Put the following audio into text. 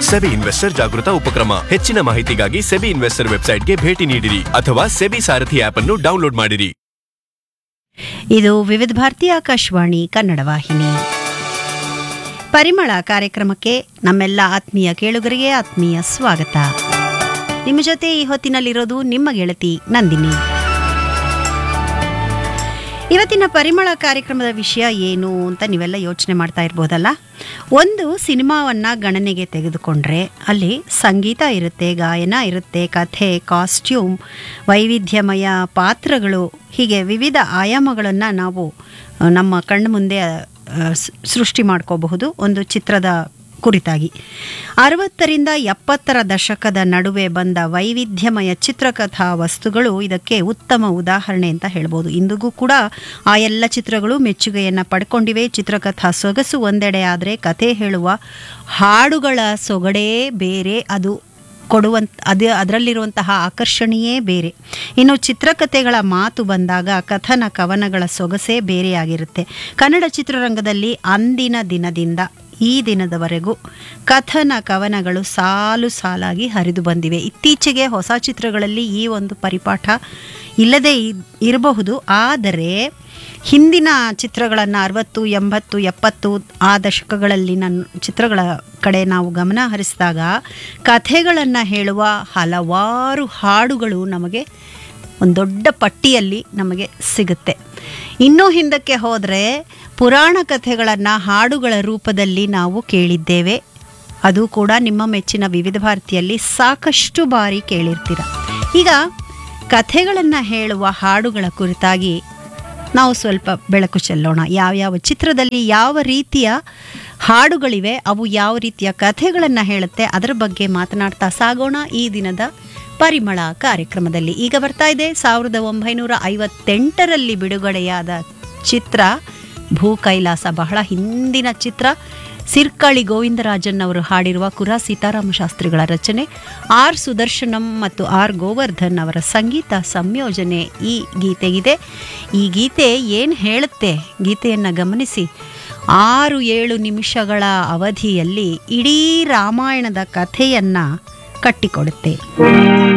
SEBI investor ಜಾಗೃತ ಉಪಕ್ರಮ ಹೆಚ್ಚಿನ ಮಾಹಿತಿಗಾಗಿ ಸೆಬಿ ಇನ್ವೆಸ್ಟರ್ ವೆಬ್ಸೈಟ್ಗೆ ಭೇಟಿ ನೀಡಿರಿ ಅಥವಾ ಸೆಬಿ ಸಾರಥಿ ಆಪ್ ಅನ್ನು ಡೌನ್ಲೋಡ್ ಮಾಡಿರಿ ಇದು ವಿವಿಧ ಭಾರತಿ ಆಕಾಶವಾಣಿ ಕನ್ನಡ ವಾಹಿನಿ ಪರಿಮಳ ಕಾರ್ಯಕ್ರಮಕ್ಕೆ ನಮ್ಮೆಲ್ಲ ಆತ್ಮೀಯ ಕೇಳುಗರಿಗೆ ಆತ್ಮೀಯ ಸ್ವಾಗತ ನಿಮ್ಮ ಜೊತೆ ಈ ಹೊತ್ತಿನಲ್ಲಿರೋದು ನಿಮ್ಮ ಗೆಳತಿ ನಂದಿನಿ ಇವತ್ತಿನ ಪರಿಮಳ ಕಾರ್ಯಕ್ರಮದ ವಿಷಯ ಏನು ಅಂತ ನೀವೆಲ್ಲ ಯೋಚನೆ ಮಾಡ್ತಾ ಇರ್ಬೋದಲ್ಲ ಒಂದು ಸಿನಿಮಾವನ್ನು ಗಣನೆಗೆ ತೆಗೆದುಕೊಂಡ್ರೆ ಅಲ್ಲಿ ಸಂಗೀತ ಇರುತ್ತೆ ಗಾಯನ ಇರುತ್ತೆ ಕಥೆ ಕಾಸ್ಟ್ಯೂಮ್ ವೈವಿಧ್ಯಮಯ ಪಾತ್ರಗಳು ಹೀಗೆ ವಿವಿಧ ಆಯಾಮಗಳನ್ನು ನಾವು ಆ, ನಮ್ಮ ಕಣ್ಣು ಮುಂದೆ ಆ, ಸ್- ಸೃಷ್ಟಿ ಮಾಡ್ಕೋಬಹುದು ಒಂದು ಚಿತ್ರದ ಕುರಿತಾಗಿ ಅರವತ್ತರಿಂದ ಎಪ್ಪತ್ತರ ದಶಕದ ನಡುವೆ ಬಂದ ವೈವಿಧ್ಯಮಯ ಚಿತ್ರಕಥಾ ವಸ್ತುಗಳು ಇದಕ್ಕೆ ಉತ್ತಮ ಉದಾಹರಣೆ ಅಂತ ಹೇಳ್ಬೋದು ಇಂದಿಗೂ ಕೂಡ ಆ ಎಲ್ಲ ಚಿತ್ರಗಳು ಮೆಚ್ಚುಗೆಯನ್ನು ಪಡ್ಕೊಂಡಿವೆ ಚಿತ್ರಕಥಾ ಸೊಗಸು ಒಂದೆಡೆ ಆದರೆ ಕತೆ ಹೇಳುವ ಹಾಡುಗಳ ಸೊಗಡೇ ಬೇರೆ ಅದು ಕೊಡುವಂತ ಅದು ಅದರಲ್ಲಿರುವಂತಹ ಆಕರ್ಷಣೆಯೇ ಬೇರೆ ಇನ್ನು ಚಿತ್ರಕಥೆಗಳ ಮಾತು ಬಂದಾಗ ಕಥನ ಕವನಗಳ ಸೊಗಸೇ ಬೇರೆಯಾಗಿರುತ್ತೆ ಕನ್ನಡ ಚಿತ್ರರಂಗದಲ್ಲಿ ಅಂದಿನ ದಿನದಿಂದ ಈ ದಿನದವರೆಗೂ ಕಥನ ಕವನಗಳು ಸಾಲು ಸಾಲಾಗಿ ಹರಿದು ಬಂದಿವೆ ಇತ್ತೀಚೆಗೆ ಹೊಸ ಚಿತ್ರಗಳಲ್ಲಿ ಈ ಒಂದು ಪರಿಪಾಠ ಇಲ್ಲದೇ ಇ- ಇರಬಹುದು ಆದರೆ ಹಿಂದಿನ ಚಿತ್ರಗಳನ್ನು ಅರವತ್ತು ಎಂಬತ್ತು ಎಪ್ಪತ್ತು ಆ ದಶಕಗಳಲ್ಲಿನ ಚಿತ್ರಗಳ ಕಡೆ ನಾವು ಗಮನ ಹರಿಸಿದಾಗ ಕಥೆಗಳನ್ನು ಹೇಳುವ ಹಲವಾರು ಹಾಡುಗಳು ನಮಗೆ ಒಂದು ದೊಡ್ಡ ಪಟ್ಟಿಯಲ್ಲಿ ನಮಗೆ ಸಿಗುತ್ತೆ ಇನ್ನೂ ಹಿಂದಕ್ಕೆ ಹೋದರೆ ಪುರಾಣ ಕಥೆಗಳನ್ನು ಹಾಡುಗಳ ರೂಪದಲ್ಲಿ ನಾವು ಕೇಳಿದ್ದೇವೆ ಅದು ಕೂಡ ನಿಮ್ಮ ಮೆಚ್ಚಿನ ವಿವಿಧ ಭಾರತಿಯಲ್ಲಿ ಸಾಕಷ್ಟು ಬಾರಿ ಕೇಳಿರ್ತೀರ ಈಗ ಕಥೆಗಳನ್ನು ಹೇಳುವ ಹಾಡುಗಳ ಕುರಿತಾಗಿ ನಾವು ಸ್ವಲ್ಪ ಬೆಳಕು ಚೆಲ್ಲೋಣ ಯಾವ್ಯಾವ ಚಿತ್ರದಲ್ಲಿ ಯಾವ ರೀತಿಯ ಹಾಡುಗಳಿವೆ ಅವು ಯಾವ ರೀತಿಯ ಕಥೆಗಳನ್ನು ಹೇಳುತ್ತೆ ಅದರ ಬಗ್ಗೆ ಮಾತನಾಡ್ತಾ ಸಾಗೋಣ ಈ ದಿನದ ಪರಿಮಳ ಕಾರ್ಯಕ್ರಮದಲ್ಲಿ ಈಗ ಬರ್ತಾ ಇದೆ ಸಾವಿರದ ಒಂಬೈನೂರ ಐವತ್ತೆಂಟರಲ್ಲಿ ಬಿಡುಗಡೆಯಾದ ಚಿತ್ರ ಭೂ ಕೈಲಾಸ ಬಹಳ ಹಿಂದಿನ ಚಿತ್ರ ಸಿರ್ಕಳಿ ಗೋವಿಂದರಾಜನ್ ಅವರು ಹಾಡಿರುವ ಕುರ ಸೀತಾರಾಮ ಶಾಸ್ತ್ರಿಗಳ ರಚನೆ ಆರ್ ಸುದರ್ಶನಂ ಮತ್ತು ಆರ್ ಗೋವರ್ಧನ್ ಅವರ ಸಂಗೀತ ಸಂಯೋಜನೆ ಈ ಗೀತೆಗಿದೆ ಈ ಗೀತೆ ಏನು ಹೇಳುತ್ತೆ ಗೀತೆಯನ್ನು ಗಮನಿಸಿ ಆರು ಏಳು ನಿಮಿಷಗಳ ಅವಧಿಯಲ್ಲಿ ಇಡೀ ರಾಮಾಯಣದ ಕಥೆಯನ್ನು ಕಟ್ಟಿಕೊಡುತ್ತೆ